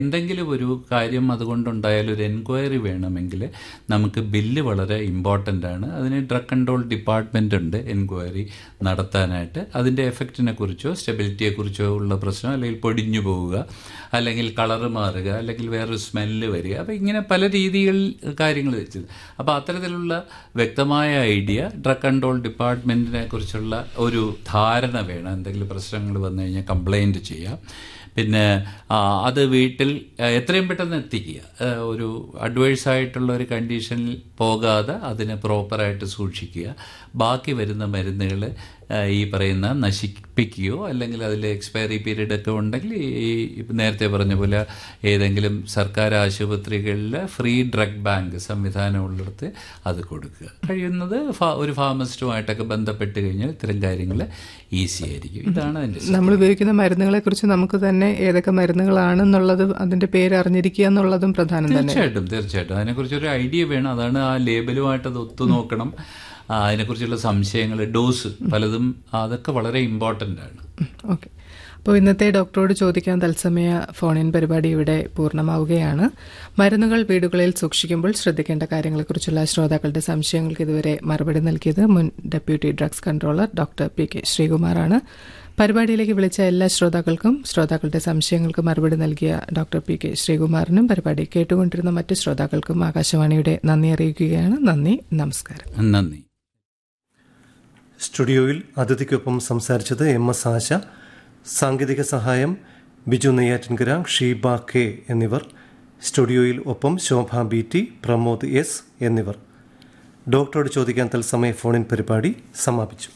എന്തെങ്കിലും ഒരു കാര്യം അതുകൊണ്ടുണ്ടായാൽ ഒരു എൻക്വയറി വേണമെങ്കിൽ നമുക്ക് ബില്ല് വളരെ ഇമ്പോർട്ടൻ്റ് ആണ് അതിന് ഡ്രഗ് കൺട്രോൾ ഡിപ്പാർട്ട്മെൻ്റ് ഉണ്ട് എൻക്വയറി നടത്താനായിട്ട് അതിൻ്റെ എഫക്റ്റിനെ കുറിച്ചോ സ്റ്റെബിലിറ്റിയെ കുറിച്ചോ ഉള്ള പ്രശ്നം അല്ലെങ്കിൽ പൊടിഞ്ഞു പോവുക അല്ലെങ്കിൽ കളറ് മാറുക അല്ലെങ്കിൽ വേറൊരു സ്മെല്ല് വരിക അപ്പോൾ ഇങ്ങനെ പല രീതികളിൽ കാര്യങ്ങൾ വെച്ചത് അപ്പോൾ അത്തരത്തിലുള്ള വ്യക്തമായ ഐഡിയ ഡ്രഗ് കൺട്രോൾ ഡിപ്പാർട്ട്മെൻറ്റിനെ കുറിച്ചുള്ള ഒരു ധാരണ വേണം എന്തെങ്കിലും പ്രശ്നങ്ങൾ വന്നു കഴിഞ്ഞാൽ കംപ്ലൈൻറ്റ് ചെയ്യാം പിന്നെ ആ, അത് വീട്ടിൽ ആ, എത്രയും പെട്ടെന്ന് എത്തിക്കുക ആ, ഒരു അഡ്വൈസ് ആയിട്ടുള്ള ഒരു കണ്ടീഷനിൽ പോകാതെ അതിനെ പ്രോപ്പറായിട്ട് സൂക്ഷിക്കുക ബാക്കി വരുന്ന മരുന്നുകൾ ഈ പറയുന്ന നശിപ്പിക്കുകയോ അല്ലെങ്കിൽ അതിൽ എക്സ്പയറി പീരീഡ് ഒക്കെ ഉണ്ടെങ്കിൽ ഈ ഇപ്പം നേരത്തെ പറഞ്ഞ പോലെ ഏതെങ്കിലും സർക്കാർ ആശുപത്രികളിൽ ഫ്രീ ഡ്രഗ് ബാങ്ക് സംവിധാനം ഉള്ളിടത്ത് അത് കൊടുക്കുക കഴിയുന്നത് ഫാ- ഒരു ഫാർമസിസ്റ്റുമായിട്ടൊക്കെ ബന്ധപ്പെട്ട് കഴിഞ്ഞാൽ ഇത്തരം കാര്യങ്ങൾ ഈസി ആയിരിക്കും ഇതാണ് അതിൻ്റെ നമ്മൾ ഉപയോഗിക്കുന്ന മരുന്നുകളെ കുറിച്ച് നമുക്ക് തന്നെ ഏതൊക്കെ മരുന്നുകളാണെന്നുള്ളത് അതിന്റെ പേര് അറിഞ്ഞിരിക്കുക എന്നുള്ളതും പ്രധാനം തന്നെ തീർച്ചയായിട്ടും തീർച്ചയായിട്ടും അതിനെക്കുറിച്ച് ഒരു ഐഡിയ വേണം അതാണ് ആ ലേബലുമായിട്ട് അത് ഒത്തു നോക്കണം ആ, അതിനെക്കുറിച്ചുള്ള സംശയങ്ങൾ ഡോസ് പലതും അതൊക്കെ വളരെ ഇമ്പോർട്ടൻ്റ് ആണ് ഓക്കെ അപ്പോൾ ഇന്നത്തെ ഡോക്ടറോട് ചോദിക്കാൻ തത്സമയ ഫോൺ ഇൻ പരിപാടി ഇവിടെ പൂർണ്ണമാവുകയാണ് മരുന്നുകൾ വീടുകളിൽ സൂക്ഷിക്കുമ്പോൾ ശ്രദ്ധിക്കേണ്ട കാര്യങ്ങളെക്കുറിച്ചുള്ള ശ്രോതാക്കളുടെ സംശയങ്ങൾക്ക് ഇതുവരെ മറുപടി നൽകിയത് മുൻ deputy drugs controller doctor P K ശ്രീകുമാറാണ് പരിപാടിയിലേക്ക് വിളിച്ച എല്ലാ ശ്രോതാക്കൾക്കും ശ്രോതാക്കളുടെ സംശയങ്ങൾക്ക് മറുപടി നൽകിയ ഡോക്ടർ പി കെ ശ്രീകുമാറിനും പരിപാടി കേട്ടുകൊണ്ടിരുന്ന മറ്റു ശ്രോതാക്കൾക്കും ആകാശവാണിയുടെ നന്ദി അറിയിക്കുകയാണ് നന്ദി നമസ്കാരം നന്ദി സ്റ്റുഡിയോയിൽ അതിഥിക്കൊപ്പം സംസാരിച്ചത് എം എസ് ആശ സാങ്കേതിക സഹായം ബിജു നെയ്യാറ്റിൻകര ഷീബ കെ എന്നിവർ സ്റ്റുഡിയോയിൽ ഒപ്പം Shobha B T Pramod S എന്നിവർ ഡോക്ടറോട് ചോദിക്കാൻ തത്സമയ ഫോണിൻ പരിപാടി സമാപിച്ചു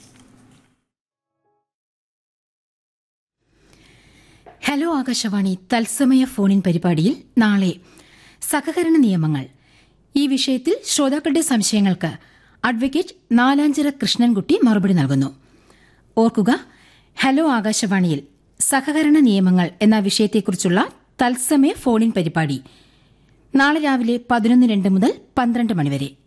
ഹലോ ആകാശവാണി തത്സമയ ഫോണിൻ പരിപാടിയിൽ നാളെ സഹകരണ നിയമങ്ങൾ ഈ വിഷയത്തിൽ ശ്രോതാക്കളുടെ സംശയങ്ങൾക്ക് അഡ്വക്കേറ്റ് നാലാഞ്ചിറ കൃഷ്ണൻകുട്ടി മറുപടി നൽകുന്നു ഓർക്കുക ഹലോ ആകാശവാണിയിൽ സഹകരണ നിയമങ്ങൾ എന്ന വിഷയത്തെക്കുറിച്ചുള്ള തത്സമയ ഫോണിൻ പരിപാടി നാളെ രാവിലെ പതിനൊന്ന് രണ്ട് മുതൽ പന്ത്രണ്ട് മണിവരെ